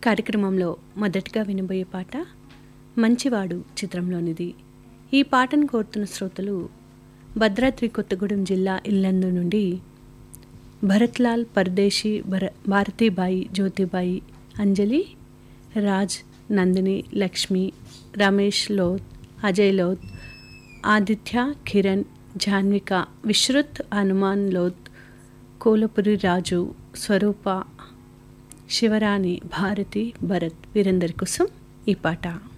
కార్యక్రమంలో మొదటగా వినబోయే పాట మంచివాడు చిత్రంలోనిది ఈ పాటను కోరుతున్న శ్రోతలు భద్రాద్రి కొత్తగూడెం జిల్లా ఇల్లందు నుండి భరత్లాల్ పర్దేశీ భర భారతీబాయి జ్యోతిబాయి అంజలి రాజ్ నందిని లక్ష్మి రమేష్ లోత్ అజయ్ లోత్ ఆదిత్య కిరణ్ జాన్విక విశ్రుత్ హనుమాన్ లోత్ కోలపురి రాజు స్వరూప శివరాణి భారతి భరత్ వీరందరి కోసం ఈ పాట